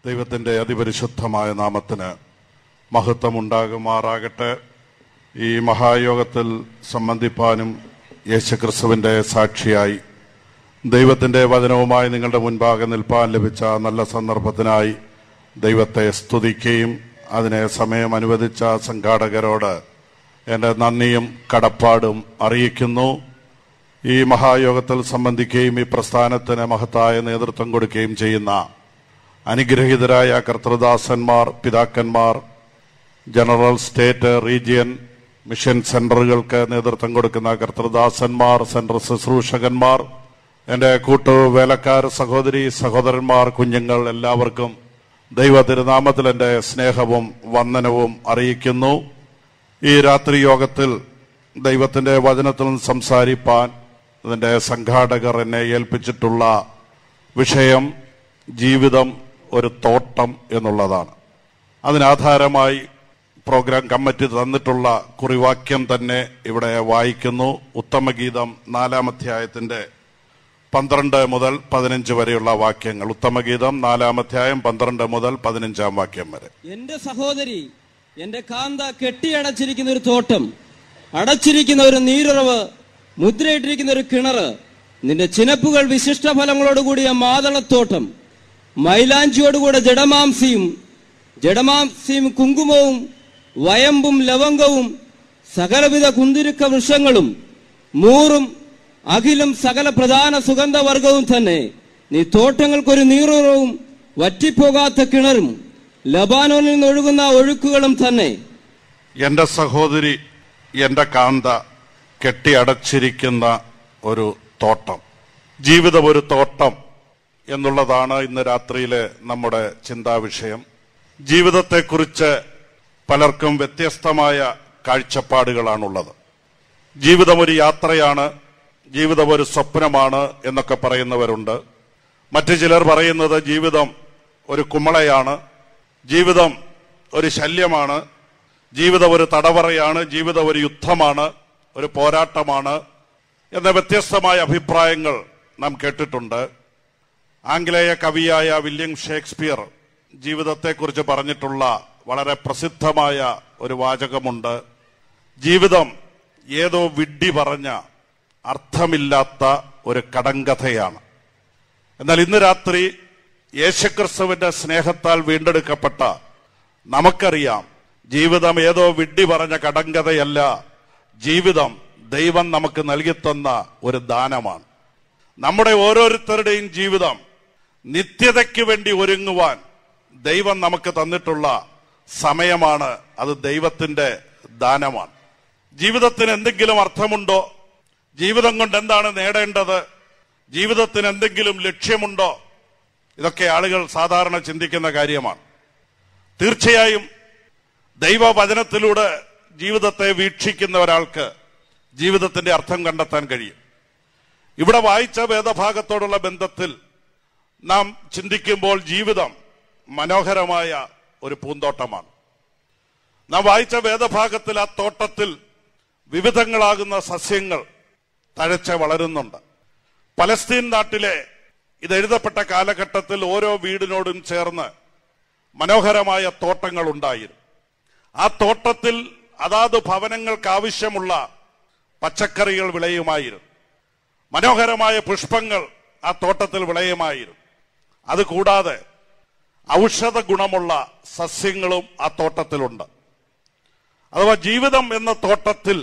ദൈവത്തിന്റെ അതിപരിശുദ്ധമായ നാമത്തിന് മഹത്വമുണ്ടാകുമാറാകട്ടെ ഈ മഹായോഗത്തിൽ സംബന്ധിപ്പാനും യേശുക്രിസ്തുവിന്റെ സാക്ഷിയായി ദൈവത്തിന്റെ വചനവുമായി നിങ്ങളുടെ മുൻപാകെ നിൽപ്പാൻ ലഭിച്ച നല്ല സന്ദർഭത്തിനായി ദൈവത്തെ സ്തുതിക്കുകയും അതിനെ സമയം അനുവദിച്ച സംഘാടകരോട് എൻ്റെ നന്ദിയും കടപ്പാടും അറിയിക്കുന്നു ഈ മഹായോഗത്തിൽ സംബന്ധിക്കുകയും ഈ പ്രസ്ഥാനത്തിന് മഹത്തായ നേതൃത്വം കൊടുക്കുകയും ചെയ്യുന്ന അനുഗ്രഹീതരായ കർത്തൃദാസന്മാർ പിതാക്കന്മാർ ജനറൽ സ്റ്റേറ്റ് റീജിയൻ മിഷൻ സെന്ററുകൾക്ക് നേതൃത്വം കൊടുക്കുന്ന കർത്തൃദാസന്മാർ സെന്റർ ശുശ്രൂഷകന്മാർ എൻ്റെ കൂട്ടു വേലക്കാർ സഹോദരി സഹോദരന്മാർ കുഞ്ഞുങ്ങൾ എല്ലാവർക്കും ദൈവ തിരുനാമത്തിൽ എൻ്റെ സ്നേഹവും വന്ദനവും അറിയിക്കുന്നു ഈ രാത്രി യോഗത്തിൽ ദൈവത്തിന്റെ വചനത്തിൽ നിന്ന് സംസാരിപ്പാൻ അതിന്റെ സംഘാടകർ എന്നെ ഏൽപ്പിച്ചിട്ടുള്ള വിഷയം ജീവിതം ഒരു തോട്ടം എന്നുള്ളതാണ് അതിനാധാരമായി പ്രോഗ്രാം കമ്മിറ്റി തന്നിട്ടുള്ള കുറിവാക്യം തന്നെ ഇവിടെ വായിക്കുന്നു ഉത്തമഗീതം നാലാം അധ്യായത്തിന്റെ പന്ത്രണ്ട് മുതൽ പതിനഞ്ച് വരെയുള്ള വാക്യങ്ങൾ ഉത്തമഗീതം നാലാം അധ്യായം പന്ത്രണ്ട് മുതൽ പതിനഞ്ചാം വാക്യം വരെ എന്റെ സഹോദരി എന്റെ കാന്ത കെട്ടിയടച്ചിരിക്കുന്ന ഒരു തോട്ടം അടച്ചിരിക്കുന്ന ഒരു നീരുറവ് മുദ്രയിട്ടിരിക്കുന്ന ഒരു കിണറ് നിന്റെ ചിനപ്പുകൾ വിശിഷ്ട ഫലങ്ങളോടുകൂടിയ മാതളത്തോട്ടം മൈലാഞ്ചിയോടുകൂടെ ജഡമാംസിയും ജഡമാംസിയും കുങ്കുമവും വയമ്പും ലവംഗവും സകലവിധ കുന്തിരുക്ക വൃക്ഷങ്ങളും മൂറും അഖിലും സകല പ്രധാന സുഗന്ധവർഗവും തന്നെ നീ തോട്ടങ്ങൾക്കൊരു നീറുറവും വറ്റിപ്പോകാത്ത കിണറും ലബാനോനിൽ നിന്ന് ഒഴുകുന്ന ഒഴുക്കുകളും തന്നെ എന്റെ സഹോദരി എന്റെ കാന്ത കെട്ടിയടച്ചിരിക്കുന്ന ഒരു തോട്ടം ജീവിതം ഒരു തോട്ടം എന്നുള്ളതാണ് ഇന്ന് രാത്രിയിലെ നമ്മുടെ ചിന്താവിഷയം ജീവിതത്തെക്കുറിച്ച് പലർക്കും വ്യത്യസ്തമായ കാഴ്ചപ്പാടുകളാണുള്ളത് ജീവിതം ഒരു യാത്രയാണ് ജീവിതം ഒരു സ്വപ്നമാണ് എന്നൊക്കെ പറയുന്നവരുണ്ട് മറ്റു ചിലർ പറയുന്നത് ജീവിതം ഒരു കുമളയാണ് ജീവിതം ഒരു ശല്യമാണ് ജീവിതം ഒരു തടവറയാണ് ജീവിതം ഒരു യുദ്ധമാണ് ഒരു പോരാട്ടമാണ് എന്ന വ്യത്യസ്തമായ അഭിപ്രായങ്ങൾ നാം കേട്ടിട്ടുണ്ട് ആംഗലേയ കവിയായ വില്യം ഷേക്സ്പിയർ ജീവിതത്തെക്കുറിച്ച് പറഞ്ഞിട്ടുള്ള വളരെ പ്രസിദ്ധമായ ഒരു വാചകമുണ്ട് ജീവിതം ഏതോ വിഡ്ഢി പറഞ്ഞ അർത്ഥമില്ലാത്ത ഒരു കടങ്കഥയാണ് എന്നാൽ ഇന്ന് രാത്രി യേശുക്രിസ്തുവിന്റെ സ്നേഹത്താൽ വീണ്ടെടുക്കപ്പെട്ട നമുക്കറിയാം ജീവിതം ഏതോ വിഡ്ഢി പറഞ്ഞ കടങ്കഥയല്ല ജീവിതം ദൈവം നമുക്ക് നൽകിത്തന്ന ഒരു ദാനമാണ് നമ്മുടെ ഓരോരുത്തരുടെയും ജീവിതം നിത്യതയ്ക്ക് വേണ്ടി ഒരുങ്ങുവാൻ ദൈവം നമുക്ക് തന്നിട്ടുള്ള സമയമാണ് അത് ദൈവത്തിന്റെ ദാനമാണ് ജീവിതത്തിന് എന്തെങ്കിലും അർത്ഥമുണ്ടോ ജീവിതം കൊണ്ട് എന്താണ് നേടേണ്ടത് ജീവിതത്തിന് എന്തെങ്കിലും ലക്ഷ്യമുണ്ടോ ഇതൊക്കെ ആളുകൾ സാധാരണ ചിന്തിക്കുന്ന കാര്യമാണ് തീർച്ചയായും ദൈവവചനത്തിലൂടെ ജീവിതത്തെ വീക്ഷിക്കുന്ന ഒരാൾക്ക് ജീവിതത്തിന്റെ അർത്ഥം കണ്ടെത്താൻ കഴിയും ഇവിടെ വായിച്ച വേദഭാഗത്തോടുള്ള ബന്ധത്തിൽ നാം ചിന്തിക്കുമ്പോൾ ജീവിതം മനോഹരമായ ഒരു പൂന്തോട്ടമാണ് നാം വായിച്ച വേദഭാഗത്തിൽ ആ തോട്ടത്തിൽ വിവിധങ്ങളാകുന്ന സസ്യങ്ങൾ തഴച്ച് വളരുന്നുണ്ട് പലസ്തീൻ നാട്ടിലെ ഇത് എഴുതപ്പെട്ട കാലഘട്ടത്തിൽ ഓരോ വീടിനോടും ചേർന്ന് മനോഹരമായ തോട്ടങ്ങൾ ഉണ്ടായിരുന്നു ആ തോട്ടത്തിൽ അതാത് ഭവനങ്ങൾക്ക് ആവശ്യമുള്ള പച്ചക്കറികൾ വിളയുമായിരുന്നു മനോഹരമായ പുഷ്പങ്ങൾ ആ തോട്ടത്തിൽ വിളയുമായിരുന്നു അതുകൂടാതെ ഔഷധ ഗുണമുള്ള സസ്യങ്ങളും ആ തോട്ടത്തിലുണ്ട് അഥവാ ജീവിതം എന്ന തോട്ടത്തിൽ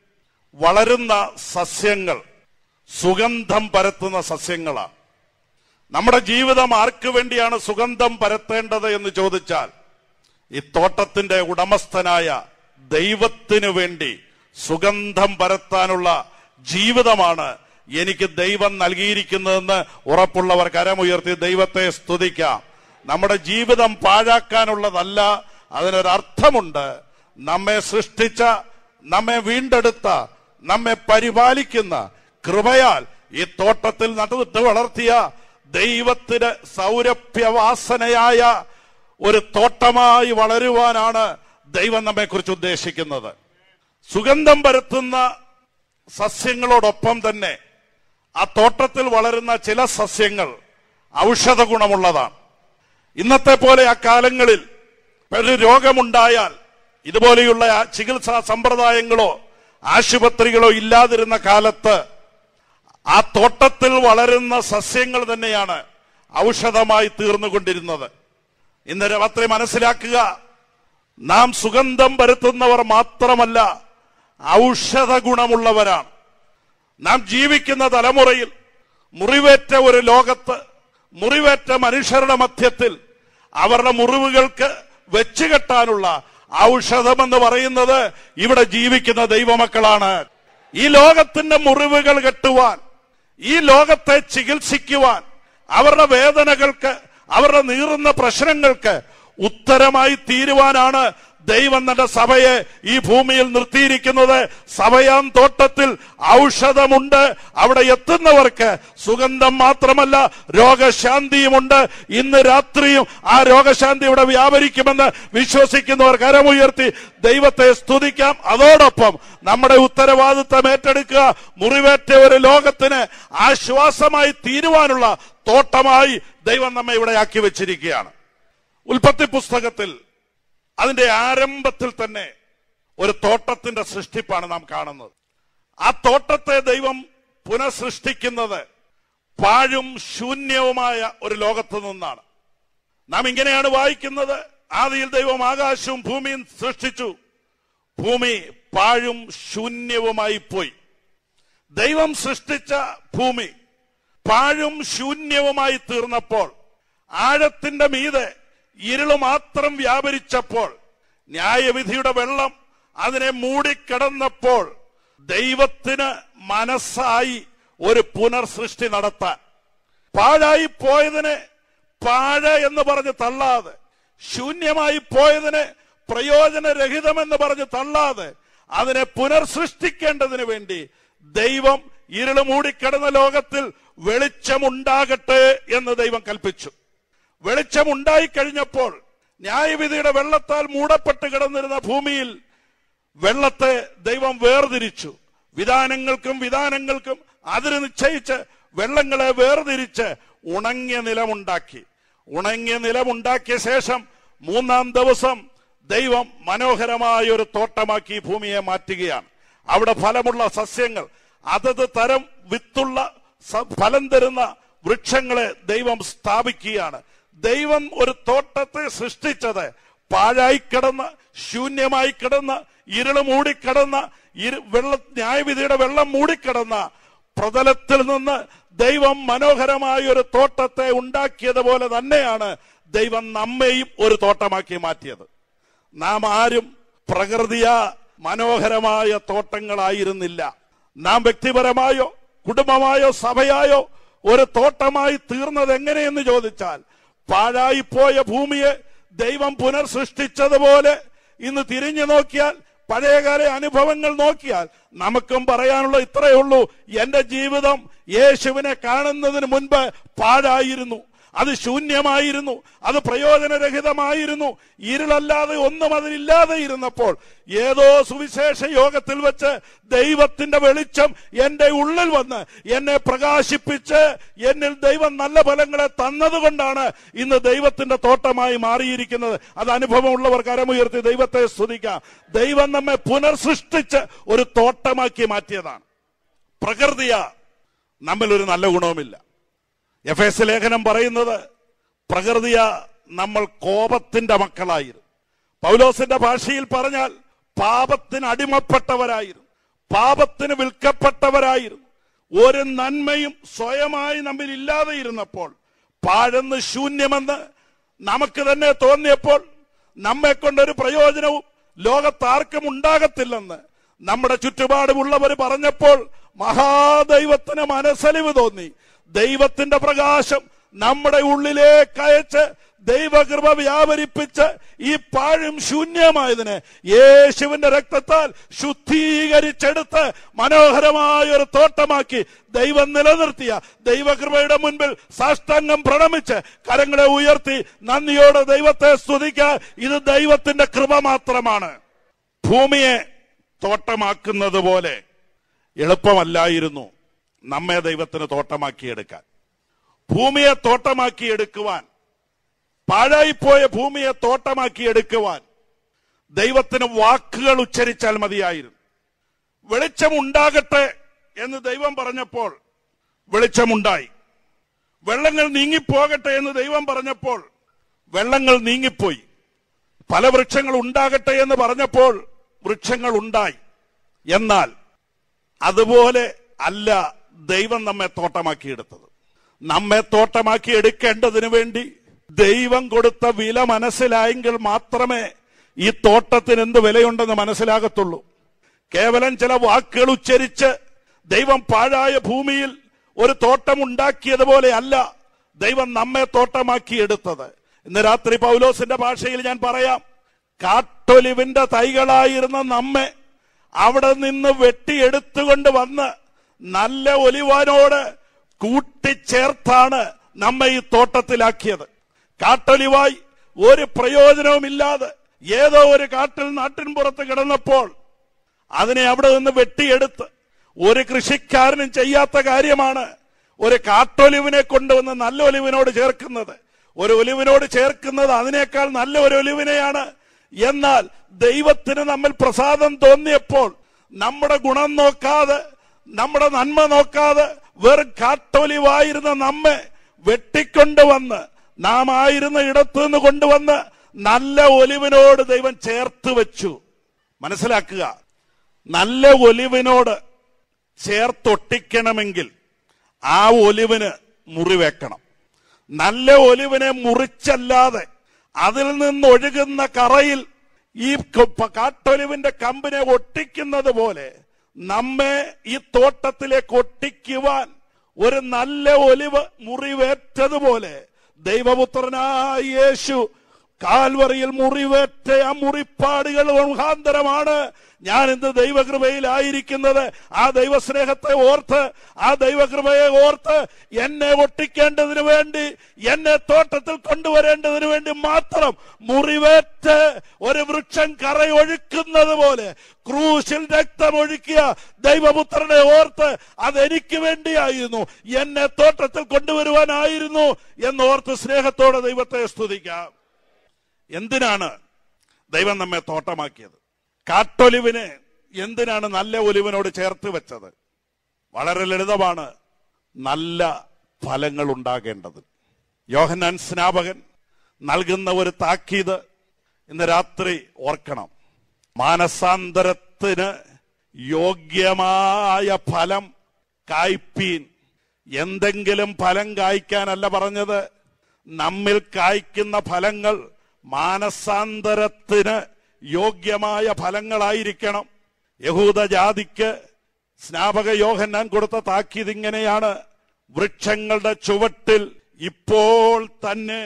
വളരുന്ന സസ്യങ്ങൾ സുഗന്ധം പരത്തുന്ന സസ്യങ്ങളാണ് നമ്മുടെ ജീവിതം ആർക്കു വേണ്ടിയാണ് സുഗന്ധം പരത്തേണ്ടത് എന്ന് ചോദിച്ചാൽ ഈ തോട്ടത്തിന്റെ ഉടമസ്ഥനായ ദൈവത്തിനു വേണ്ടി സുഗന്ധം പരത്താനുള്ള ജീവിതമാണ് എനിക്ക് ദൈവം നൽകിയിരിക്കുന്നതെന്ന് ഉറപ്പുള്ളവർ കരമുയർത്തി ദൈവത്തെ സ്തുതിക്കാം നമ്മുടെ ജീവിതം പാഴാക്കാനുള്ളതല്ല അതിനൊരർത്ഥമുണ്ട് നമ്മെ സൃഷ്ടിച്ച നമ്മെ വീണ്ടെടുത്ത നമ്മെ പരിപാലിക്കുന്ന കൃപയാൽ ഈ തോട്ടത്തിൽ നട്ടുവിട്ട് വളർത്തിയ ദൈവത്തിന് സൗരഭ്യവാസനയായ ഒരു തോട്ടമായി വളരുവാനാണ് ദൈവം നമ്മെ കുറിച്ച് ഉദ്ദേശിക്കുന്നത് സുഗന്ധം പരത്തുന്ന സസ്യങ്ങളോടൊപ്പം തന്നെ ആ തോട്ടത്തിൽ വളരുന്ന ചില സസ്യങ്ങൾ ഔഷധ ഗുണമുള്ളതാണ് ഇന്നത്തെ പോലെ ആ കാലങ്ങളിൽ ഒരു രോഗമുണ്ടായാൽ ഇതുപോലെയുള്ള ആ ചികിത്സാ സമ്പ്രദായങ്ങളോ ആശുപത്രികളോ ഇല്ലാതിരുന്ന കാലത്ത് ആ തോട്ടത്തിൽ വളരുന്ന സസ്യങ്ങൾ തന്നെയാണ് ഔഷധമായി തീർന്നുകൊണ്ടിരുന്നത് ഇന്ന് രാത്രി മനസ്സിലാക്കുക നാം സുഗന്ധം വരുത്തുന്നവർ മാത്രമല്ല ഔഷധ ഗുണമുള്ളവരാണ് നാം ജീവിക്കുന്ന തലമുറയിൽ മുറിവേറ്റ ഒരു ലോകത്ത് മുറിവേറ്റ മനുഷ്യരുടെ മധ്യത്തിൽ അവരുടെ മുറിവുകൾക്ക് വെച്ചുകെട്ടാനുള്ള ഔഷധമെന്ന് പറയുന്നത് ഇവിടെ ജീവിക്കുന്ന ദൈവമക്കളാണ് ഈ ലോകത്തിന്റെ മുറിവുകൾ കെട്ടുവാൻ ഈ ലോകത്തെ ചികിത്സിക്കുവാൻ അവരുടെ വേദനകൾക്ക് അവരുടെ നീറുന്ന പ്രശ്നങ്ങൾക്ക് ഉത്തരമായി തീരുവാനാണ് ദൈവം തന്റെ സഭയെ ഈ ഭൂമിയിൽ നിർത്തിയിരിക്കുന്നത് സഭയാം തോട്ടത്തിൽ ഔഷധമുണ്ട് അവിടെ എത്തുന്നവർക്ക് സുഗന്ധം മാത്രമല്ല രോഗശാന്തിയുമുണ്ട് ഇന്ന് രാത്രിയും ആ രോഗശാന്തി ഇവിടെ വ്യാപരിക്കുമെന്ന് വിശ്വസിക്കുന്നവർ കരമുയർത്തി ദൈവത്തെ സ്തുതിക്കാം അതോടൊപ്പം നമ്മുടെ ഉത്തരവാദിത്തം ഏറ്റെടുക്കുക മുറിവേറ്റ ഒരു ലോകത്തിന് ആശ്വാസമായി തീരുവാനുള്ള തോട്ടമായി ദൈവം നമ്മെ ഇവിടെ ആക്കി വെച്ചിരിക്കുകയാണ് ഉൽപ്പത്തി പുസ്തകത്തിൽ അതിന്റെ ആരംഭത്തിൽ തന്നെ ഒരു തോട്ടത്തിന്റെ സൃഷ്ടിപ്പാണ് നാം കാണുന്നത് ആ തോട്ടത്തെ ദൈവം പുനഃസൃഷ്ടിക്കുന്നത് പാഴും ശൂന്യവുമായ ഒരു ലോകത്ത് നിന്നാണ് നാം ഇങ്ങനെയാണ് വായിക്കുന്നത് ആദിയിൽ ദൈവം ആകാശവും ഭൂമിയും സൃഷ്ടിച്ചു ഭൂമി പാഴും ശൂന്യവുമായി പോയി ദൈവം സൃഷ്ടിച്ച ഭൂമി പാഴും ശൂന്യവുമായി തീർന്നപ്പോൾ ആഴത്തിന്റെ മീതെ ഇരുള് മാത്രം വ്യാപരിച്ചപ്പോൾ ന്യായവിധിയുടെ വെള്ളം അതിനെ മൂടിക്കിടന്നപ്പോൾ ദൈവത്തിന് മനസ്സായി ഒരു പുനർസൃഷ്ടി നടത്താൻ പാഴായി പോയതിനെ പാഴ എന്ന് പറഞ്ഞ് തള്ളാതെ ശൂന്യമായി പോയതിനെ പ്രയോജനരഹിതമെന്ന് പറഞ്ഞ് തള്ളാതെ അതിനെ പുനർസൃഷ്ടിക്കേണ്ടതിന് വേണ്ടി ദൈവം ഇരുള് മൂടിക്കിടന്ന ലോകത്തിൽ വെളിച്ചമുണ്ടാകട്ടെ എന്ന് ദൈവം കൽപ്പിച്ചു വെളിച്ചം ഉണ്ടായിക്കഴിഞ്ഞപ്പോൾ ന്യായവിധിയുടെ വെള്ളത്താൽ മൂടപ്പെട്ട് കിടന്നിരുന്ന ഭൂമിയിൽ വെള്ളത്തെ ദൈവം വേർതിരിച്ചു വിധാനങ്ങൾക്കും വിധാനങ്ങൾക്കും അതിന് നിശ്ചയിച്ച് വെള്ളങ്ങളെ വേർതിരിച്ച് ഉണങ്ങിയ നിലമുണ്ടാക്കി ഉണങ്ങിയ നിലമുണ്ടാക്കിയ ശേഷം മൂന്നാം ദിവസം ദൈവം മനോഹരമായ ഒരു തോട്ടമാക്കി ഈ ഭൂമിയെ മാറ്റുകയാണ് അവിടെ ഫലമുള്ള സസ്യങ്ങൾ അതത് തരം വിത്തുള്ള സ- ഫലം തരുന്ന വൃക്ഷങ്ങളെ ദൈവം സ്ഥാപിക്കുകയാണ് ദൈവം ഒരു തോട്ടത്തെ സൃഷ്ടിച്ചത് പാഴായി കിടന്ന് ശൂന്യമായി കിടന്ന് ഇരുള് മൂടിക്കിടന്ന ഇരു വെള്ള ന്യായവിധിയുടെ വെള്ളം മൂടിക്കിടന്ന പ്രതലത്തിൽ നിന്ന് ദൈവം മനോഹരമായ ഒരു തോട്ടത്തെ ഉണ്ടാക്കിയതുപോലെ തന്നെയാണ് ദൈവം നമ്മെയും ഒരു തോട്ടമാക്കി മാറ്റിയത് നാം ആരും പ്രകൃതിയ മനോഹരമായ തോട്ടങ്ങളായിരുന്നില്ല നാം വ്യക്തിപരമായോ കുടുംബമായോ സഭയായോ ഒരു തോട്ടമായി തീർന്നത് എങ്ങനെയെന്ന് ചോദിച്ചാൽ പാഴായിപ്പോയ ഭൂമിയെ ദൈവം പുനർസൃഷ്ടിച്ചതുപോലെ ഇന്ന് തിരിഞ്ഞു നോക്കിയാൽ പഴയകാല അനുഭവങ്ങൾ നോക്കിയാൽ നമുക്കും പറയാനുള്ള ഇത്രയേ ഉള്ളൂ എന്റെ ജീവിതം യേശുവിനെ കാണുന്നതിന് മുൻപ് പാഴായിരുന്നു അത് ശൂന്യമായിരുന്നു അത് പ്രയോജനരഹിതമായിരുന്നു ഇരുളല്ലാതെ ഒന്നും അതിലില്ലാതെ ഇരുന്നപ്പോൾ ഏതോ സുവിശേഷ യോഗത്തിൽ വെച്ച് ദൈവത്തിന്റെ വെളിച്ചം എന്റെ ഉള്ളിൽ വന്ന് എന്നെ പ്രകാശിപ്പിച്ച് എന്നിൽ ദൈവം നല്ല ഫലങ്ങളെ തന്നതുകൊണ്ടാണ് ഇന്ന് ദൈവത്തിന്റെ തോട്ടമായി മാറിയിരിക്കുന്നത് അത് അനുഭവമുള്ളവർ കരമുയർത്തി ദൈവത്തെ സ്തുതിക്കാം ദൈവം നമ്മെ പുനർസൃഷ്ടിച്ച് ഒരു തോട്ടമാക്കി മാറ്റിയതാണ് പ്രകൃതിയ നമ്മിൽ ഒരു നല്ല ഗുണവുമില്ല എഫ് എസ് ലേഖനം പറയുന്നത് പ്രകൃതിയ നമ്മൾ കോപത്തിന്റെ മക്കളായിരുന്നു പൗലോസിന്റെ ഭാഷയിൽ പറഞ്ഞാൽ പാപത്തിന് അടിമപ്പെട്ടവരായിരുന്നു പാപത്തിന് വിൽക്കപ്പെട്ടവരായിരുന്നു ഒരു നന്മയും സ്വയമായി നമ്മിൽ ഇല്ലാതെ ഇരുന്നപ്പോൾ പാഴെന്ന് ശൂന്യമെന്ന് നമുക്ക് തന്നെ തോന്നിയപ്പോൾ നമ്മെ കൊണ്ടൊരു പ്രയോജനവും ലോകത്താർക്കും ഉണ്ടാകത്തില്ലെന്ന് നമ്മുടെ ചുറ്റുപാടുമുള്ളവർ പറഞ്ഞപ്പോൾ മഹാദൈവത്തിന് മനസ്സലിവ് തോന്നി ദൈവത്തിന്റെ പ്രകാശം നമ്മുടെ ഉള്ളിലേക്ക് അയച്ച് ദൈവകൃപ വ്യാപരിപ്പിച്ച് ഈ പാഴും ശൂന്യമായതിനെ യേശുവിന്റെ രക്തത്താൽ ശുദ്ധീകരിച്ചെടുത്ത് മനോഹരമായ ഒരു തോട്ടമാക്കി ദൈവം നിലനിർത്തിയ ദൈവകൃപയുടെ മുൻപിൽ സാഷ്ടാംഗം പ്രണമിച്ച് കരങ്ങളെ ഉയർത്തി നന്ദിയോടെ ദൈവത്തെ സ്തുതിക്കുക ഇത് ദൈവത്തിന്റെ കൃപ മാത്രമാണ് ഭൂമിയെ തോട്ടമാക്കുന്നത് പോലെ എളുപ്പമല്ലായിരുന്നു നമ്മെ ദൈവത്തിന് തോട്ടമാക്കിയെടുക്കാൻ ഭൂമിയെ തോട്ടമാക്കിയെടുക്കുവാൻ പാഴായിപ്പോയ ഭൂമിയെ തോട്ടമാക്കി എടുക്കുവാൻ ദൈവത്തിന് വാക്കുകൾ ഉച്ചരിച്ചാൽ മതിയായിരുന്നു വെളിച്ചം ഉണ്ടാകട്ടെ എന്ന് ദൈവം പറഞ്ഞപ്പോൾ വെളിച്ചമുണ്ടായി വെള്ളങ്ങൾ നീങ്ങിപ്പോകട്ടെ എന്ന് ദൈവം പറഞ്ഞപ്പോൾ വെള്ളങ്ങൾ നീങ്ങിപ്പോയി പല വൃക്ഷങ്ങൾ ഉണ്ടാകട്ടെ എന്ന് പറഞ്ഞപ്പോൾ വൃക്ഷങ്ങൾ ഉണ്ടായി എന്നാൽ അതുപോലെ അല്ല ദൈവം നമ്മെ തോട്ടമാക്കിയെടുത്തത് നമ്മെ തോട്ടമാക്കി എടുക്കേണ്ടതിന് വേണ്ടി ദൈവം കൊടുത്ത വില മനസ്സിലായെങ്കിൽ മാത്രമേ ഈ തോട്ടത്തിന് എന്ത് വിലയുണ്ടെന്ന് മനസ്സിലാകത്തുള്ളൂ കേവലം ചില വാക്കുകൾ ഉച്ചരിച്ച് ദൈവം പാഴായ ഭൂമിയിൽ ഒരു തോട്ടം ഉണ്ടാക്കിയതുപോലെ അല്ല ദൈവം നമ്മെ തോട്ടമാക്കി എടുത്തത് ഇന്ന് രാത്രി പൗലോസിന്റെ ഭാഷയിൽ ഞാൻ പറയാം കാട്ടൊലിവിന്റെ തൈകളായിരുന്ന നമ്മെ അവിടെ നിന്ന് വെട്ടിയെടുത്തുകൊണ്ട് വന്ന് നല്ല ഒലിവാനോട് കൂട്ടിച്ചേർത്താണ് നമ്മെ ഈ തോട്ടത്തിലാക്കിയത് കാട്ടൊലിവായി ഒരു പ്രയോജനവുമില്ലാതെ ഏതോ ഒരു കാട്ടിൽ നാട്ടിൻ പുറത്ത് കിടന്നപ്പോൾ അതിനെ അവിടെ നിന്ന് വെട്ടിയെടുത്ത് ഒരു കൃഷിക്കാരനും ചെയ്യാത്ത കാര്യമാണ് ഒരു കാട്ടൊലിവിനെ കൊണ്ടുവന്ന് നല്ല ഒലിവിനോട് ചേർക്കുന്നത് ഒരു ഒലിവിനോട് ചേർക്കുന്നത് അതിനേക്കാൾ നല്ല ഒരു ഒലിവിനെയാണ് എന്നാൽ ദൈവത്തിന് നമ്മൾ പ്രസാദം തോന്നിയപ്പോൾ നമ്മുടെ ഗുണം നോക്കാതെ നമ്മുടെ നന്മ നോക്കാതെ വെറും കാട്ടൊലിവായിരുന്ന നമ്മെ വെട്ടിക്കൊണ്ടുവന്ന് നാം ആയിരുന്ന ഇടത്തു നിന്ന് കൊണ്ടുവന്ന് നല്ല ഒലിവിനോട് ദൈവം ചേർത്ത് വെച്ചു മനസ്സിലാക്കുക നല്ല ഒലിവിനോട് ചേർത്തൊട്ടിക്കണമെങ്കിൽ ആ ഒലിവിന് മുറിവെക്കണം നല്ല ഒലിവിനെ മുറിച്ചല്ലാതെ അതിൽ നിന്ന് ഒഴുകുന്ന കറയിൽ ഈ ക- കാട്ടൊലിവിന്റെ കമ്പിനെ ഒട്ടിക്കുന്നത് പോലെ നമ്മെ ഈ തോട്ടത്തിലേക്ക് ഒട്ടിക്കുവാൻ ഒരു നല്ല ഒലിവ് മുറിവേറ്റതുപോലെ ദൈവപുത്രനായ യേശു കാൽവറിയിൽ മുറിവേറ്റ ആ മുറിപ്പാടുകൾ മുഖാന്തരമാണ് ഞാൻ ഇന്ന് ദൈവകൃപയിലായിരിക്കുന്നത് ആ ദൈവസ്നേഹത്തെ ഓർത്ത് ആ ദൈവകൃപയെ ഓർത്ത് എന്നെ ഒട്ടിക്കേണ്ടതിന് വേണ്ടി എന്നെ തോട്ടത്തിൽ കൊണ്ടുവരേണ്ടതിന് വേണ്ടി മാത്രം മുറിവേറ്റ് ഒരു വൃക്ഷം കറയൊഴുക്കുന്നത് പോലെ ക്രൂശിൽ രക്തമൊഴുക്കിയ ദൈവപുത്രനെ ഓർത്ത് അതെനിക്ക് വേണ്ടിയായിരുന്നു എന്നെ തോട്ടത്തിൽ കൊണ്ടുവരുവാനായിരുന്നു എന്നോർത്ത് സ്നേഹത്തോടെ ദൈവത്തെ സ്തുതിക്കാം എന്തിനാണ് ദൈവം നമ്മെ തോട്ടമാക്കിയത് കാട്ടൊലിവിനെ എന്തിനാണ് നല്ല ഒലിവിനോട് ചേർത്ത് വെച്ചത് വളരെ ലളിതമാണ് നല്ല ഫലങ്ങൾ ഉണ്ടാകേണ്ടത് യോഹന്നാൻ സ്നാപകൻ നൽകുന്ന ഒരു താക്കീത് ഇന്ന് രാത്രി ഓർക്കണം മാനസാന്തരത്തിന് യോഗ്യമായ ഫലം കായ്പീൻ എന്തെങ്കിലും ഫലം കായ്ക്കാനല്ല പറഞ്ഞത് നമ്മിൽ കായ്ക്കുന്ന ഫലങ്ങൾ മാനസാന്തരത്തിന് യോഗ്യമായ ഫലങ്ങളായിരിക്കണം യഹൂദ ജാതിക്ക് സ്നാപക യോഹന്നാൻ കൊടുത്ത താക്കീത് ഇങ്ങനെയാണ് വൃക്ഷങ്ങളുടെ ചുവട്ടിൽ ഇപ്പോൾ തന്നെ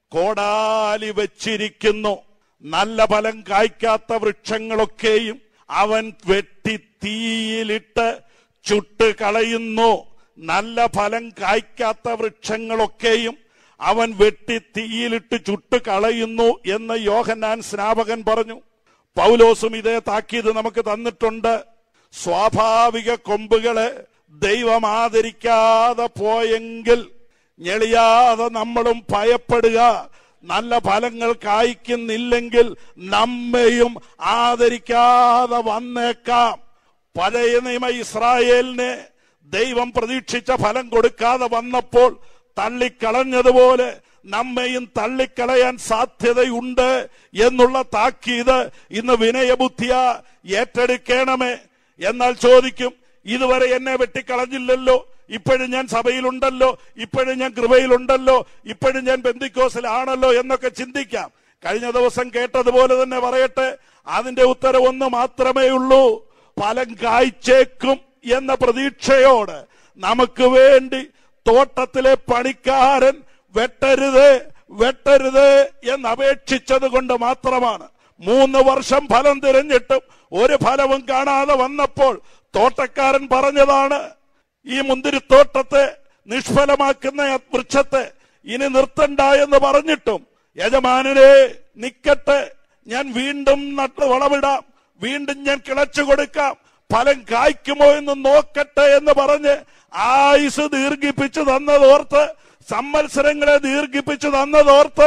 കോടാലി വെച്ചിരിക്കുന്നു നല്ല ഫലം കായ്ക്കാത്ത വൃക്ഷങ്ങളൊക്കെയും അവൻ വെട്ടി തീയിലിട്ട് ചുട്ട് കളയുന്നു നല്ല ഫലം കായ്ക്കാത്ത വൃക്ഷങ്ങളൊക്കെയും അവൻ വെട്ടി തീയിലിട്ട് ചുട്ട് കളയുന്നു എന്ന് യോഹന്നാൻ സ്നാപകൻ പറഞ്ഞു പൗലോസും ഇതേ താക്കീത് നമുക്ക് തന്നിട്ടുണ്ട് സ്വാഭാവിക കൊമ്പുകളെ ദൈവം ആദരിക്കാതെ പോയെങ്കിൽ ഞെളിയാതെ നമ്മളും ഭയപ്പെടുക നല്ല ഫലങ്ങൾ കായ്ക്കുന്നില്ലെങ്കിൽ നമ്മയും ആദരിക്കാതെ വന്നേക്കാം പഴയ നിയമ ഇസ്രായേലിനെ ദൈവം പ്രതീക്ഷിച്ച ഫലം കൊടുക്കാതെ വന്നപ്പോൾ തള്ളിക്കളഞ്ഞതുപോലെ നമ്മയും തള്ളിക്കളയാൻ സാധ്യതയുണ്ട് എന്നുള്ള താക്കീത് ഇന്ന് വിനയബുദ്ധിയ ഏറ്റെടുക്കണമേ എന്നാൽ ചോദിക്കും ഇതുവരെ എന്നെ വെട്ടിക്കളഞ്ഞില്ലല്ലോ ഇപ്പോഴും ഞാൻ സഭയിലുണ്ടല്ലോ ഇപ്പോഴും ഞാൻ കൃപയിലുണ്ടല്ലോ ഇപ്പോഴും ഞാൻ ബന്ധിക്കോസിലാണല്ലോ എന്നൊക്കെ ചിന്തിക്കാം കഴിഞ്ഞ ദിവസം കേട്ടതുപോലെ തന്നെ പറയട്ടെ അതിന്റെ ഉത്തരം ഒന്ന് മാത്രമേ ഉള്ളൂ ഫലം കായ്ച്ചേക്കും എന്ന പ്രതീക്ഷയോട് നമുക്ക് വേണ്ടി തോട്ടത്തിലെ പണിക്കാരൻ വെട്ടരുത് വെട്ടരുത് എന്ന് അപേക്ഷിച്ചത് കൊണ്ട് മാത്രമാണ് മൂന്ന് വർഷം ഫലം തിരഞ്ഞിട്ടും ഒരു ഫലവും കാണാതെ വന്നപ്പോൾ തോട്ടക്കാരൻ പറഞ്ഞതാണ് ഈ മുന്തിരിത്തോട്ടത്തെ നിഷ്ഫലമാക്കുന്ന വൃക്ഷത്തെ ഇനി നിർത്തണ്ട എന്ന് പറഞ്ഞിട്ടും യജമാനനെ നിക്കട്ടെ ഞാൻ വീണ്ടും നട്ട് വളമിടാം വീണ്ടും ഞാൻ കിളച്ചു കൊടുക്കാം ഫലം കായ്ക്കുമോ എന്ന് നോക്കട്ടെ എന്ന് പറഞ്ഞ് ആയുസ് ദീർഘിപ്പിച്ചു തന്നതോർത്ത് സംവത്സരങ്ങളെ ദീർഘിപ്പിച്ചു തന്നതോർത്ത്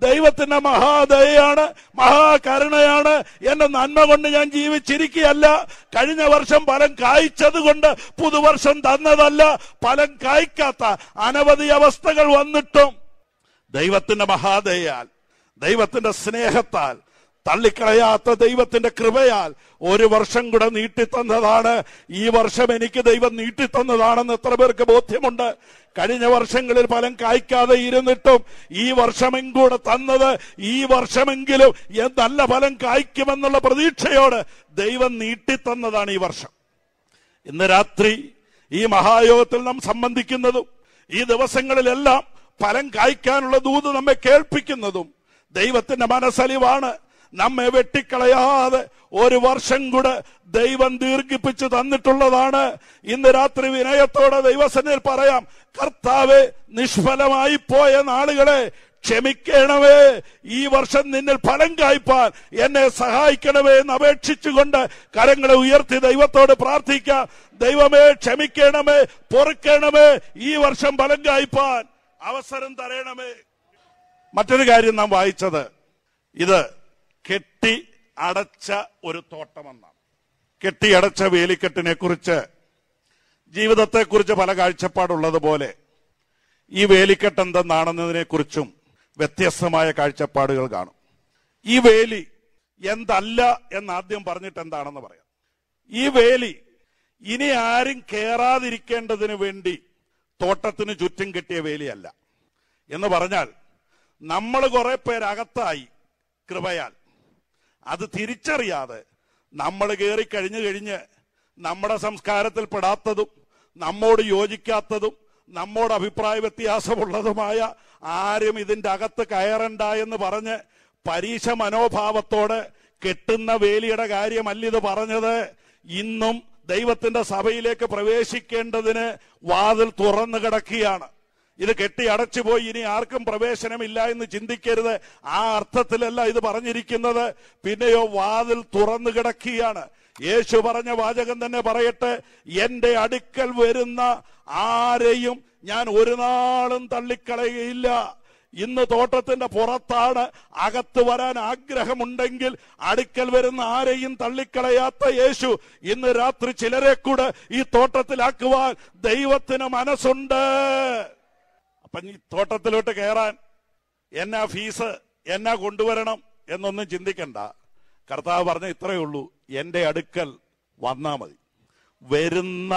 ദൈവത്തിന്റെ മഹാദയാണ് മഹാകരുണയാണ് എന്റെ നന്മ കൊണ്ട് ഞാൻ ജീവിച്ചിരിക്കുകയല്ല കഴിഞ്ഞ വർഷം ഫലം കായ്ച്ചത് കൊണ്ട് പുതുവർഷം തന്നതല്ല ഫലം കായ്ക്കാത്ത അനവധി അവസ്ഥകൾ വന്നിട്ടും ദൈവത്തിന്റെ മഹാദയാൽ ദൈവത്തിന്റെ സ്നേഹത്താൽ തള്ളിക്കളയാത്ത ദൈവത്തിന്റെ കൃപയാൽ ഒരു വർഷം കൂടെ നീട്ടിത്തന്നതാണ് ഈ വർഷം എനിക്ക് ദൈവം നീട്ടിത്തന്നതാണെന്ന് എത്ര പേർക്ക് ബോധ്യമുണ്ട് കഴിഞ്ഞ വർഷങ്ങളിൽ ഫലം കായ്ക്കാതെ ഇരുന്നിട്ടും ഈ വർഷമെങ്കിലും കൂടെ തന്നത് ഈ വർഷമെങ്കിലും എ- നല്ല ഫലം കായ്ക്കുമെന്നുള്ള പ്രതീക്ഷയോട് ദൈവം നീട്ടിത്തന്നതാണ് ഈ വർഷം ഇന്ന് രാത്രി ഈ മഹായോഗത്തിൽ നാം സംബന്ധിക്കുന്നതും ഈ ദിവസങ്ങളിലെല്ലാം ഫലം കായ്ക്കാനുള്ള ദൂത് നമ്മെ കേൾപ്പിക്കുന്നതും ദൈവത്തിന്റെ മനസ്സലിവാണ് നമ്മെ വെട്ടിക്കളയാതെ ഒരു വർഷം കൂടെ ദൈവം ദീർഘിപ്പിച്ച് തന്നിട്ടുള്ളതാണ് ഇന്ന് രാത്രി വിനയത്തോടെ ദൈവസന്നിധിയിൽ പറയാം കർത്താവെ നിഷ്ഫലമായി പോയ നാളുകളെ ക്ഷമിക്കണമേ ഈ വർഷം നിന്നിൽ ഫലം കായ്പാൻ എന്നെ സഹായിക്കണമേ എന്ന് അപേക്ഷിച്ചുകൊണ്ട് കരങ്ങളെ ഉയർത്തി ദൈവത്തോട് പ്രാർത്ഥിക്കാം ദൈവമേ ക്ഷമിക്കണമേ പൊറുക്കണമേ ഈ വർഷം ഫലം കായ്പാൻ അവസരം തരണമേ മറ്റൊരു കാര്യം നാം വായിച്ചത് ഇത് കെട്ടി അടച്ച ഒരു തോട്ടമെന്നാണ് കെട്ടി അടച്ച വേലിക്കെട്ടിനെ കുറിച്ച് ജീവിതത്തെക്കുറിച്ച് പല കാഴ്ചപ്പാടുള്ളതുപോലെ ഈ വേലിക്കെട്ട് എന്തെന്നാണെന്നതിനെ കുറിച്ചും വ്യത്യസ്തമായ കാഴ്ചപ്പാടുകൾ കാണും ഈ വേലി എന്തല്ല എന്ന് ആദ്യം പറഞ്ഞിട്ട് എന്താണെന്ന് പറയാം ഈ വേലി ഇനി ആരും കേറാതിരിക്കേണ്ടതിന് വേണ്ടി തോട്ടത്തിന് ചുറ്റും കെട്ടിയ വേലിയല്ല എന്ന് പറഞ്ഞാൽ നമ്മൾ കുറെ പേരകത്തായി കൃപയാൽ അത് തിരിച്ചറിയാതെ നമ്മൾ കയറി കഴിഞ്ഞു കഴിഞ്ഞ് നമ്മുടെ സംസ്കാരത്തിൽ പെടാത്തതും നമ്മോട് യോജിക്കാത്തതും നമ്മോട് അഭിപ്രായ വ്യത്യാസമുള്ളതുമായ ആരും ഇതിന്റെ അകത്ത് കയറണ്ട എന്ന് പറഞ്ഞ് പരീക്ഷ മനോഭാവത്തോടെ കെട്ടുന്ന വേലിയുടെ കാര്യമല്ല ഇത് പറഞ്ഞത് ഇന്നും ദൈവത്തിന്റെ സഭയിലേക്ക് പ്രവേശിക്കേണ്ടതിന് വാതിൽ തുറന്നു കിടക്കുകയാണ് ഇത് കെട്ടി അടച്ചുപോയി ഇനി ആർക്കും പ്രവേശനമില്ല എന്ന് ചിന്തിക്കരുത് ആ അർത്ഥത്തിലല്ല ഇത് പറഞ്ഞിരിക്കുന്നത് പിന്നെയോ വാതിൽ തുറന്നു കിടക്കുകയാണ് യേശു പറഞ്ഞ വാചകം തന്നെ പറയട്ടെ എന്റെ അടുക്കൽ വരുന്ന ആരെയും ഞാൻ ഒരു നാളും തള്ളിക്കളയുകയില്ല ഇന്ന് തോട്ടത്തിന്റെ പുറത്താണ് അകത്ത് വരാൻ ആഗ്രഹമുണ്ടെങ്കിൽ അടുക്കൽ വരുന്ന ആരെയും തള്ളിക്കളയാത്ത യേശു ഇന്ന് രാത്രി ചിലരെ കൂടെ ഈ തോട്ടത്തിലാക്കുവാൻ ദൈവത്തിന് മനസ്സുണ്ട് അപ്പൊ ഈ തോട്ടത്തിലോട്ട് കയറാൻ എന്നാ ഫീസ് എന്നാ കൊണ്ടുവരണം എന്നൊന്നും ചിന്തിക്കണ്ട കർത്താവ് പറഞ്ഞ ഇത്രയേ ഉള്ളൂ എന്റെ അടുക്കൽ വന്നാ മതി വരുന്ന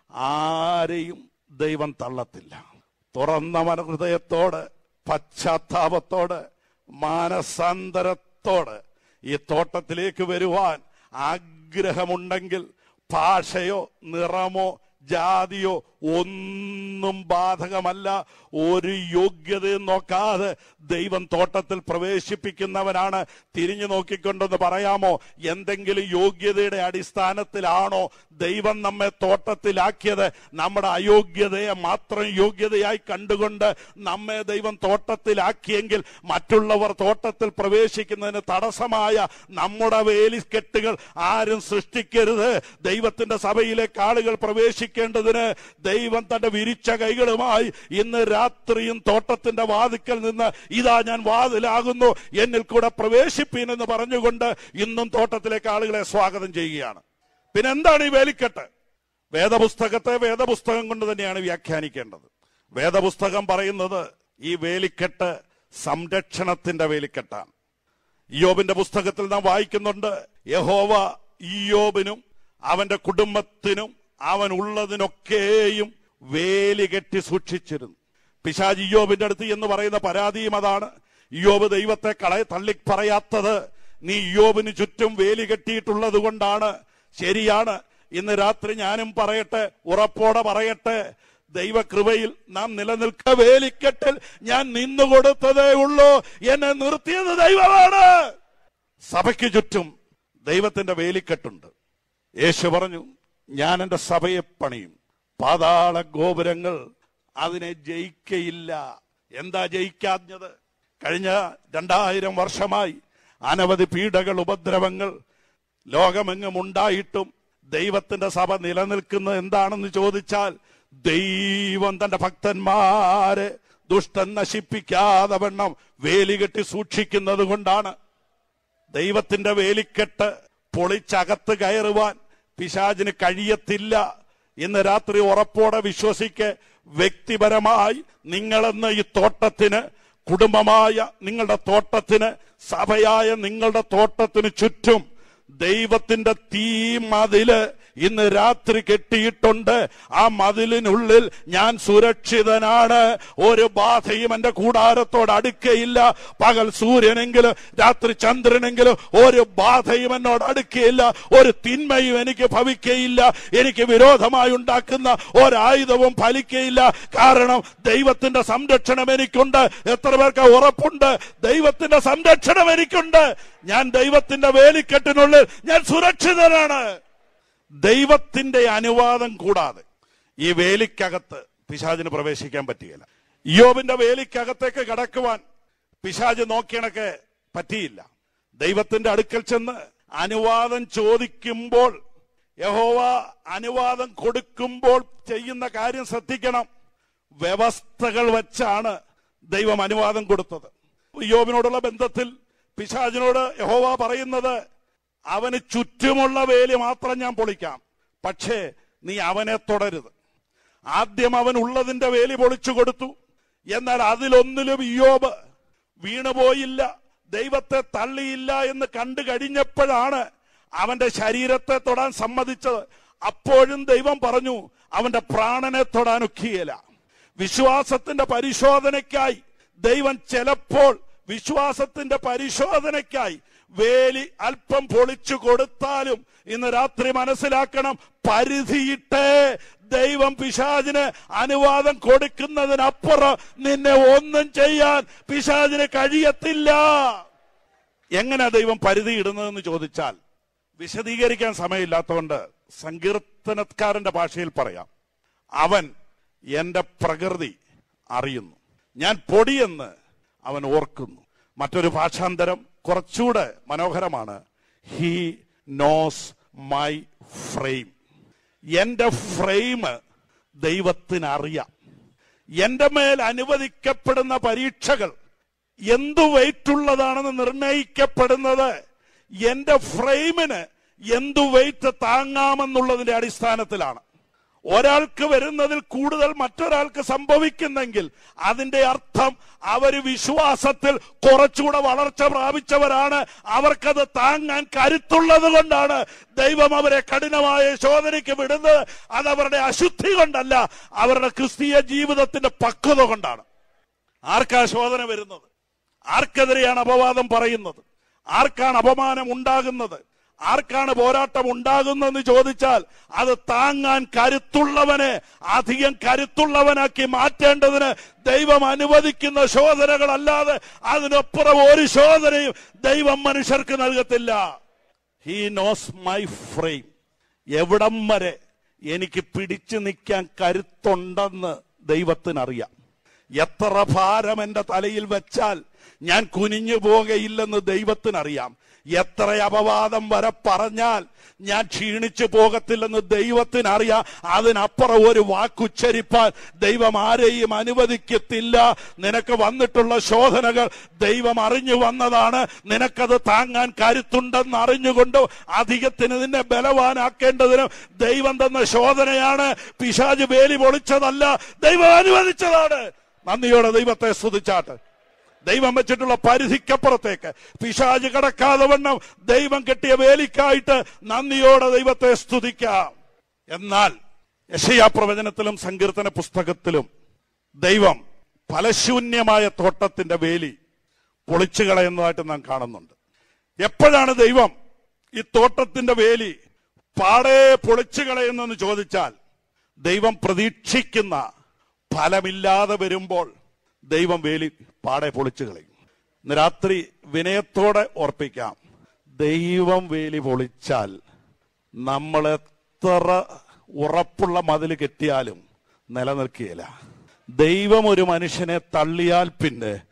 ആരെയും ദൈവം തള്ളത്തില്ല തുറന്ന മനഹൃദയത്തോട് പശ്ചാത്താപത്തോട് മാനസാന്തരത്തോട് ഈ തോട്ടത്തിലേക്ക് വരുവാൻ ആഗ്രഹമുണ്ടെങ്കിൽ ഭാഷയോ നിറമോ ജാതിയോ ഒന്നും ബാധകമല്ല ഒരു യോഗ്യതയും നോക്കാതെ ദൈവം തോട്ടത്തിൽ പ്രവേശിപ്പിക്കുന്നവനാണ് തിരിഞ്ഞു നോക്കിക്കൊണ്ടെന്ന് പറയാമോ എന്തെങ്കിലും യോഗ്യതയുടെ അടിസ്ഥാനത്തിലാണോ ദൈവം നമ്മെ തോട്ടത്തിലാക്കിയത് നമ്മുടെ അയോഗ്യതയെ മാത്രം യോഗ്യതയായി കണ്ടുകൊണ്ട് നമ്മെ ദൈവം തോട്ടത്തിലാക്കിയെങ്കിൽ മറ്റുള്ളവർ തോട്ടത്തിൽ പ്രവേശിക്കുന്നതിന് തടസ്സമായ നമ്മുടെ വേലിക്കെട്ടുകൾ ആരും സൃഷ്ടിക്കരുത് ദൈവത്തിന്റെ സഭയിലേക്ക് ആളുകൾ പ്രവേശിക്കേണ്ടതിന് ദൈവം തന്റെ വിരിച്ച കൈകളുമായി ഇന്ന് രാത്രിയും തോട്ടത്തിന്റെ വാതിക്കൽ നിന്ന് ഇതാ ഞാൻ വാതിലാകുന്നു എന്നിൽ കൂടെ പ്രവേശിപ്പീൻ എന്ന് പറഞ്ഞുകൊണ്ട് ഇന്നും തോട്ടത്തിലേക്ക് ആളുകളെ സ്വാഗതം ചെയ്യുകയാണ് പിന്നെ എന്താണ് ഈ വേലിക്കെട്ട് വേദപുസ്തകത്തെ വേദപുസ്തകം കൊണ്ട് തന്നെയാണ് വ്യാഖ്യാനിക്കേണ്ടത് വേദപുസ്തകം പറയുന്നത് ഈ വേലിക്കെട്ട് സംരക്ഷണത്തിന്റെ വേലിക്കെട്ടാണ് ഇയോബിന്റെ പുസ്തകത്തിൽ നാം വായിക്കുന്നുണ്ട് യഹോവ ഇയോബിനും അവന്റെ കുടുംബത്തിനും അവൻ ഉള്ളതിനൊക്കെയും വേലി കെട്ടി സൂക്ഷിച്ചിരുന്നു പിശാജ് ഇയോബിന്റെ അടുത്ത് എന്ന് പറയുന്ന പരാതിയും അതാണ് ഇയോബ് ദൈവത്തെ കളയ തള്ളി പറയാത്തത് നീ ഇയോബിന് ചുറ്റും വേലി കെട്ടിയിട്ടുള്ളത് കൊണ്ടാണ് ശരിയാണ് ഇന്ന് രാത്രി ഞാനും പറയട്ടെ ഉറപ്പോടെ പറയട്ടെ ദൈവകൃപയിൽ നാം നിലനിൽക്ക വേലിക്കെട്ടിൽ ഞാൻ നിന്നുകൊടുത്തതേ ഉള്ളൂ എന്നെ നിർത്തിയത് ദൈവമാണ് സഭയ്ക്ക് ചുറ്റും ദൈവത്തിന്റെ വേലിക്കെട്ടുണ്ട് യേശു പറഞ്ഞു ഞാൻ എന്റെ സഭയെ പണിയും പാതാള ഗോപുരങ്ങൾ അതിനെ ജയിക്കയില്ല എന്താ ജയിക്കാഞ്ഞത് കഴിഞ്ഞ രണ്ടായിരം വർഷമായി അനവധി പീഡകൾ ഉപദ്രവങ്ങൾ ലോകമെങ്ങും ഉണ്ടായിട്ടും ദൈവത്തിന്റെ സഭ നിലനിൽക്കുന്നത് എന്താണെന്ന് ചോദിച്ചാൽ ദൈവം തന്റെ ഭക്തന്മാരെ ദുഷ്ടൻ നശിപ്പിക്കാതെ വണ്ണം വേലി കെട്ടി സൂക്ഷിക്കുന്നത് കൊണ്ടാണ് ദൈവത്തിന്റെ വേലിക്കെട്ട് പൊളിച്ചകത്ത് കയറുവാൻ പിശാചിന് കഴിയത്തില്ല ഇന്ന് രാത്രി ഉറപ്പോടെ വിശ്വസിക്ക് വ്യക്തിപരമായി നിങ്ങളെന്ന ഈ തോട്ടത്തിന് കുടുംബമായ നിങ്ങളുടെ തോട്ടത്തിന് സഭയായ നിങ്ങളുടെ തോട്ടത്തിന് ചുറ്റും ദൈവത്തിന്റെ തീ മതില് ഇന്ന് രാത്രി കെട്ടിയിട്ടുണ്ട് ആ മതിലിനുള്ളിൽ ഞാൻ സുരക്ഷിതനാണ് ഒരു ബാധയും എന്റെ കൂടാരത്തോട് അടുക്കയില്ല പകൽ സൂര്യനെങ്കിലും രാത്രി ചന്ദ്രനെങ്കിലും ഒരു ബാധയും എന്നോട് അടുക്കയില്ല ഒരു തിന്മയും എനിക്ക് ഭവിക്കയില്ല എനിക്ക് വിരോധമായി ഉണ്ടാക്കുന്ന ഒരായുധവും ഫലിക്കയില്ല കാരണം ദൈവത്തിന്റെ സംരക്ഷണം എനിക്കുണ്ട് എത്ര പേർക്ക് ഉറപ്പുണ്ട് ദൈവത്തിന്റെ സംരക്ഷണം എനിക്കുണ്ട് ഞാൻ ദൈവത്തിന്റെ വേലിക്കെട്ടിനുള്ളിൽ ഞാൻ സുരക്ഷിതനാണ് ദൈവത്തിന്റെ അനുവാദം കൂടാതെ ഈ വേലിക്കകത്ത് പിശാചിന് പ്രവേശിക്കാൻ പറ്റുകയില്ല യോബിന്റെ വേലിക്കകത്തേക്ക് കടക്കുവാൻ പിശാജ് നോക്കിയണക്ക് പറ്റിയില്ല ദൈവത്തിന്റെ അടുക്കൽ ചെന്ന് അനുവാദം ചോദിക്കുമ്പോൾ യഹോവ അനുവാദം കൊടുക്കുമ്പോൾ ചെയ്യുന്ന കാര്യം ശ്രദ്ധിക്കണം വ്യവസ്ഥകൾ വെച്ചാണ് ദൈവം അനുവാദം കൊടുത്തത് യോബിനോടുള്ള ബന്ധത്തിൽ പിശാചിനോട് യഹോവ പറയുന്നത് അവന് ചുറ്റുമുള്ള വേലി മാത്രം ഞാൻ പൊളിക്കാം പക്ഷേ നീ അവനെ തുടരുത് ആദ്യം അവൻ ഉള്ളതിന്റെ വേലി പൊളിച്ചു കൊടുത്തു എന്നാൽ അതിലൊന്നിലും ഇയോബ് വീണുപോയില്ല ദൈവത്തെ തള്ളിയില്ല എന്ന് കണ്ടു കഴിഞ്ഞപ്പോഴാണ് അവന്റെ ശരീരത്തെ തൊടാൻ സമ്മതിച്ചത് അപ്പോഴും ദൈവം പറഞ്ഞു അവന്റെ പ്രാണനെ തൊടാൻ ഒക്കിയല വിശ്വാസത്തിന്റെ പരിശോധനയ്ക്കായി ദൈവം ചിലപ്പോൾ വിശ്വാസത്തിന്റെ പരിശോധനയ്ക്കായി വേലി അല്പം പൊളിച്ചു കൊടുത്താലും ഇന്ന് രാത്രി മനസ്സിലാക്കണം പരിധിയിട്ടേ ദൈവം പിശാചിന് അനുവാദം കൊടുക്കുന്നതിനപ്പുറം നിന്നെ ഒന്നും ചെയ്യാൻ പിശാചിന് കഴിയത്തില്ല എങ്ങനെ ദൈവം പരിധി ഇടുന്നതെന്ന് ചോദിച്ചാൽ വിശദീകരിക്കാൻ സമയമില്ലാത്തതുകൊണ്ട് സങ്കീർത്തനക്കാരന്റെ ഭാഷയിൽ പറയാം അവൻ എന്റെ പ്രകൃതി അറിയുന്നു ഞാൻ പൊടിയെന്ന് അവൻ ഓർക്കുന്നു മറ്റൊരു ഭാഷാന്തരം കുറച്ചുകൂടെ മനോഹരമാണ് ഹി നോസ് മൈ ഫ്രെയിം എന്റെ ഫ്രെയിം ദൈവത്തിന് അറിയാം എന്റെ മേൽ അനുവദിക്കപ്പെടുന്ന പരീക്ഷകൾ എന്തു വെയിറ്റുള്ളതാണെന്ന് നിർണയിക്കപ്പെടുന്നത് എന്റെ ഫ്രെയിമിന് എന്തു വെയിറ്റ് താങ്ങാമെന്നുള്ളതിന്റെ അടിസ്ഥാനത്തിലാണ് ഒരാൾക്ക് വരുന്നതിൽ കൂടുതൽ മറ്റൊരാൾക്ക് സംഭവിക്കുന്നെങ്കിൽ അതിന്റെ അർത്ഥം അവര് വിശ്വാസത്തിൽ കുറച്ചുകൂടെ വളർച്ച പ്രാപിച്ചവരാണ് അവർക്കത് താങ്ങാൻ കരുത്തുള്ളത് കൊണ്ടാണ് ദൈവം അവരെ കഠിനമായ ശോധനയ്ക്ക് വിടുന്നത് അത് അവരുടെ അശുദ്ധി കൊണ്ടല്ല അവരുടെ ക്രിസ്തീയ ജീവിതത്തിന്റെ പക്വത കൊണ്ടാണ് ആർക്കാ ശോധന വരുന്നത് ആർക്കെതിരെയാണ് അപവാദം പറയുന്നത് ആർക്കാണ് അപമാനം ഉണ്ടാകുന്നത് ആർക്കാണ് പോരാട്ടം ഉണ്ടാകുന്നതെന്ന് ചോദിച്ചാൽ അത് താങ്ങാൻ കരുത്തുള്ളവനെ അധികം കരുത്തുള്ളവനാക്കി മാറ്റേണ്ടതിന് ദൈവം അനുവദിക്കുന്ന ശോധനകളല്ലാതെ അതിനപ്പുറം ഒരു ശോധനയും ദൈവം മനുഷ്യർക്ക് നൽകത്തില്ല ഹി നോസ് മൈ ഫ്രെയിം എവിടം വരെ എനിക്ക് പിടിച്ചു നിൽക്കാൻ കരുത്തുണ്ടെന്ന് ദൈവത്തിനറിയാം എത്ര ഭാരം എന്റെ തലയിൽ വെച്ചാൽ ഞാൻ കുനിഞ്ഞു പോകയില്ലെന്ന് ദൈവത്തിനറിയാം എത്ര അപവാദം വരെ പറഞ്ഞാൽ ഞാൻ ക്ഷീണിച്ചു പോകത്തില്ലെന്ന് ദൈവത്തിനറിയാം അതിനപ്പുറം ഒരു വാക്കുച്ചരിപ്പാൻ ദൈവം ആരെയും അനുവദിക്കത്തില്ല നിനക്ക് വന്നിട്ടുള്ള ശോധനകൾ ദൈവം അറിഞ്ഞു വന്നതാണ് നിനക്കത് താങ്ങാൻ കരുത്തുണ്ടെന്ന് അറിഞ്ഞുകൊണ്ട് അധികത്തിന് നിന്നെ ബലവാനാക്കേണ്ടതിനും ദൈവം തന്ന ശോധനയാണ് പിശാജ് വേലി പൊളിച്ചതല്ല ദൈവം അനുവദിച്ചതാണ് നന്ദിയോടെ ദൈവത്തെ സ്തുതിച്ചാട്ട് ദൈവം വെച്ചിട്ടുള്ള പരിധിക്കപ്പുറത്തേക്ക് പിശാജ് കടക്കാതെ വണ്ണം ദൈവം കെട്ടിയ വേലിക്കായിട്ട് നന്ദിയോടെ ദൈവത്തെ സ്തുതിക്കാം എന്നാൽ യശയാ പ്രവചനത്തിലും സങ്കീർത്തന പുസ്തകത്തിലും ദൈവം ഫലശൂന്യമായ തോട്ടത്തിന്റെ വേലി പൊളിച്ചു കളയുന്നതായിട്ട് നാം കാണുന്നുണ്ട് എപ്പോഴാണ് ദൈവം ഈ തോട്ടത്തിന്റെ വേലി പാടെ പൊളിച്ചു കളയുന്നെന്ന് ചോദിച്ചാൽ ദൈവം പ്രതീക്ഷിക്കുന്ന ഫലമില്ലാതെ വരുമ്പോൾ ദൈവം വേലി പാടെ പൊളിച്ചു കളയും ഇന്ന് രാത്രി വിനയത്തോടെ ഓർപ്പിക്കാം ദൈവം വേലി പൊളിച്ചാൽ നമ്മൾ എത്ര ഉറപ്പുള്ള മതിൽ കെട്ടിയാലും നിലനിൽക്കുകയില്ല ദൈവം ഒരു മനുഷ്യനെ തള്ളിയാൽ പിന്നെ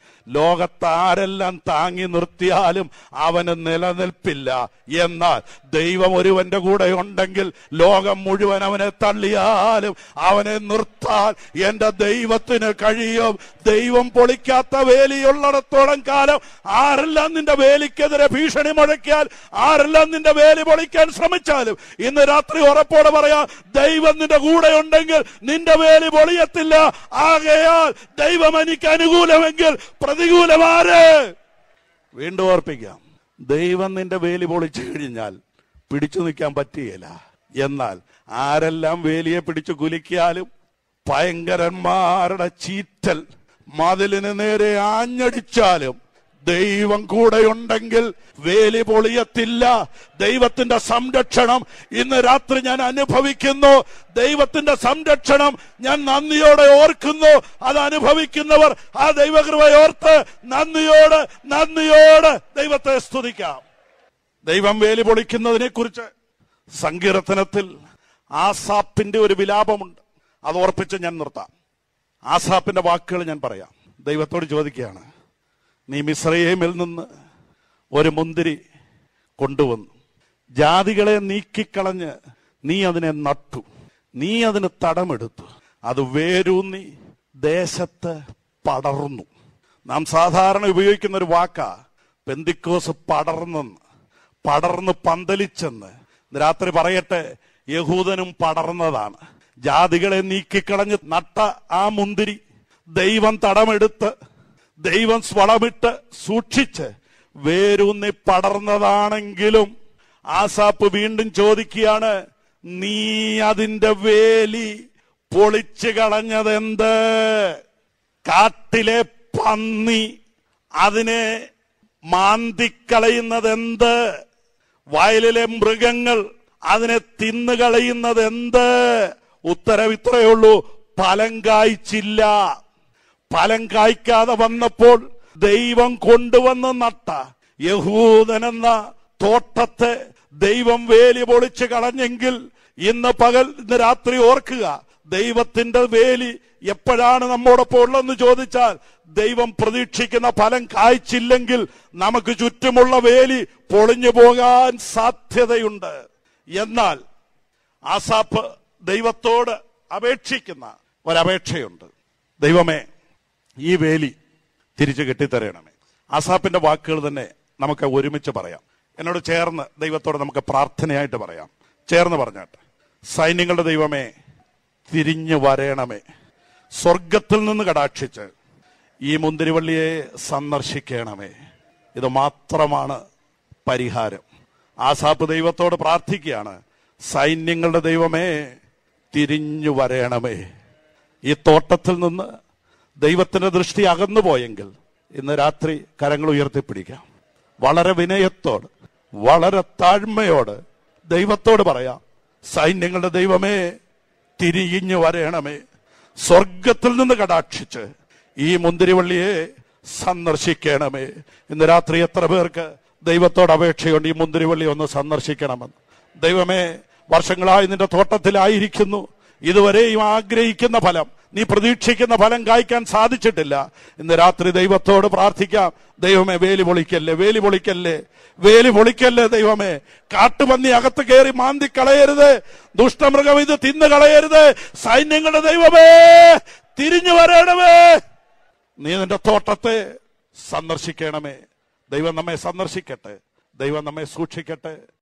ലോകത്ത് ആരെല്ലാം താങ്ങി നിർത്തിയാലും അവന് നിലനിൽപ്പില്ല എന്നാൽ ദൈവം ഒരുവന്റെ കൂടെ ഉണ്ടെങ്കിൽ ലോകം മുഴുവൻ അവനെ തള്ളിയാലും അവനെ നിർത്താൻ എന്റെ ദൈവത്തിന് കഴിയും ദൈവം പൊളിക്കാത്ത വേലിയുള്ളിടത്തോളം കാലം ആരെല്ലാം നിന്റെ വേലിക്കെതിരെ ഭീഷണി മുഴക്കിയാൽ ആരെല്ലാം നിന്റെ വേലി പൊളിക്കാൻ ശ്രമിച്ചാലും ഇന്ന് രാത്രി ഉറപ്പോടെ പറയാം ദൈവം നിന്റെ കൂടെ ഉണ്ടെങ്കിൽ നിന്റെ വേലി പൊളിയത്തില്ല ആകയാൽ ദൈവം എനിക്ക് അനുകൂലമെങ്കിൽ പ്രതികൂലമാര് വീണ്ടും ഓർപ്പിക്കാം ദൈവം നിന്റെ വേലി പൊളിച്ചു കഴിഞ്ഞാൽ പിടിച്ചു നിൽക്കാൻ പറ്റുകയില്ല എന്നാൽ ആരെല്ലാം വേലിയെ പിടിച്ചു കുലിക്കിയാലും ഭയങ്കരന്മാരുടെ ചീറ്റൽ മതിലിന് നേരെ ആഞ്ഞടിച്ചാലും ദൈവം കൂടെയുണ്ടെങ്കിൽ വേലി പൊളിയത്തില്ല ദൈവത്തിന്റെ സംരക്ഷണം ഇന്ന് രാത്രി ഞാൻ അനുഭവിക്കുന്നു ദൈവത്തിന്റെ സംരക്ഷണം ഞാൻ നന്ദിയോടെ ഓർക്കുന്നു അത് അനുഭവിക്കുന്നവർ ആ ദൈവകൃപയോർത്ത് നന്ദിയോട് നന്ദിയോട് ദൈവത്തെ സ്തുതിക്കാം ദൈവം വേലി പൊളിക്കുന്നതിനെ കുറിച്ച് സങ്കീർത്തനത്തിൽ ആസാപ്പിന്റെ ഒരു വിലാപമുണ്ട് അത് ഓർപ്പിച്ച് ഞാൻ നിർത്താം ആസാപ്പിന്റെ വാക്കുകൾ ഞാൻ പറയാം ദൈവത്തോട് ചോദിക്കുകയാണ് നീ മിശ്രയേമിൽ നിന്ന് ഒരു മുന്തിരി കൊണ്ടുവന്നു ജാതികളെ നീക്കിക്കളഞ്ഞ് നീ അതിനെ നട്ടു നീ അതിന് തടമെടുത്തു അത് വേരൂന്നി ദേശത്ത് പടർന്നു നാം സാധാരണ ഉപയോഗിക്കുന്ന ഒരു വാക്കാ പെന്തിക്കോസ് പടർന്നെന്ന് പടർന്ന് പന്തലിച്ചെന്ന് ഇന്ന് രാത്രി പറയട്ടെ യഹൂദനും പടർന്നതാണ് ജാതികളെ നീക്കിക്കളഞ്ഞ് നട്ട ആ മുന്തിരി ദൈവം തടമെടുത്ത് ദൈവം സ്വളമിട്ട് സൂക്ഷിച്ച് വേരൂന്നി പടർന്നതാണെങ്കിലും ആസാപ്പ് വീണ്ടും ചോദിക്കുകയാണ് നീ അതിന്റെ വേലി പൊളിച്ചു കളഞ്ഞതെന്ത് കാട്ടിലെ പന്നി അതിനെ മാന്തിക്കളയുന്നതെന്ത് വയലിലെ മൃഗങ്ങൾ അതിനെ തിന്നുകളയുന്നതെന്ത് ഉത്തരം ഇത്രയേ ഉള്ളൂ ഫലം കായ്ച്ചില്ല ഫലം കായ്ക്കാതെ വന്നപ്പോൾ ദൈവം കൊണ്ടുവന്ന് നട്ട യഹൂദനെന്ന തോട്ടത്തെ ദൈവം വേലി പൊളിച്ച് കളഞ്ഞെങ്കിൽ ഇന്ന് പകൽ ഇന്ന് രാത്രി ഓർക്കുക ദൈവത്തിന്റെ വേലി എപ്പോഴാണ് നമ്മോടൊപ്പം ഉള്ളതെന്ന് ചോദിച്ചാൽ ദൈവം പ്രതീക്ഷിക്കുന്ന ഫലം കായ്ച്ചില്ലെങ്കിൽ നമുക്ക് ചുറ്റുമുള്ള വേലി പൊളിഞ്ഞു പോകാൻ സാധ്യതയുണ്ട് എന്നാൽ ആസാപ്പ് ദൈവത്തോട് അപേക്ഷിക്കുന്ന ഒരപേക്ഷയുണ്ട് ദൈവമേ ഈ വേലി തിരിച്ചു കെട്ടിത്തരണമേ ആസാപ്പിന്റെ വാക്കുകൾ തന്നെ നമുക്ക് ഒരുമിച്ച് പറയാം എന്നോട് ചേർന്ന് ദൈവത്തോട് നമുക്ക് പ്രാർത്ഥനയായിട്ട് പറയാം ചേർന്ന് പറഞ്ഞാട്ടെ സൈന്യങ്ങളുടെ ദൈവമേ തിരിഞ്ഞു വരയണമേ സ്വർഗത്തിൽ നിന്ന് കടാക്ഷിച്ച് ഈ മുന്തിരിവള്ളിയെ സന്ദർശിക്കണമേ ഇത് മാത്രമാണ് പരിഹാരം ആസാപ്പ് ദൈവത്തോട് പ്രാർത്ഥിക്കുകയാണ് സൈന്യങ്ങളുടെ ദൈവമേ തിരിഞ്ഞു വരയണമേ ഈ തോട്ടത്തിൽ നിന്ന് ദൈവത്തിന്റെ ദൃഷ്ടി അകന്നു പോയെങ്കിൽ ഇന്ന് രാത്രി കരങ്ങൾ ഉയർത്തിപ്പിടിക്കാം വളരെ വിനയത്തോട് വളരെ താഴ്മയോട് ദൈവത്തോട് പറയാം സൈന്യങ്ങളുടെ ദൈവമേ തിരിഞ്ഞു വരയണമേ സ്വർഗത്തിൽ നിന്ന് കടാക്ഷിച്ച് ഈ മുന്തിരിവള്ളിയെ സന്ദർശിക്കണമേ ഇന്ന് രാത്രി എത്ര പേർക്ക് ദൈവത്തോട് അപേക്ഷയുണ്ട് ഈ മുന്തിരിവള്ളി ഒന്ന് സന്ദർശിക്കണമെന്ന് ദൈവമേ വർഷങ്ങളായി നിന്റെ തോട്ടത്തിലായിരിക്കുന്നു ഇതുവരെയും ആഗ്രഹിക്കുന്ന ഫലം നീ പ്രതീക്ഷിക്കുന്ന ഫലം കായ്ക്കാൻ സാധിച്ചിട്ടില്ല ഇന്ന് രാത്രി ദൈവത്തോട് പ്രാർത്ഥിക്കാം ദൈവമേ വേലി പൊളിക്കല്ലേ വേലി പൊളിക്കല്ലേ വേലി പൊളിക്കല്ലേ ദൈവമേ കാട്ടുപന്നി അകത്ത് കയറി മാന്തി കളയരുത് ദുഷ്ടമൃഗം ഇത് തിന്നു കളയരുത് സൈന്യങ്ങളുടെ ദൈവമേ തിരിഞ്ഞു വരണമേ നീ നിന്റെ തോട്ടത്തെ സന്ദർശിക്കണമേ ദൈവം നമ്മെ സന്ദർശിക്കട്ടെ ദൈവം നമ്മെ സൂക്ഷിക്കട്ടെ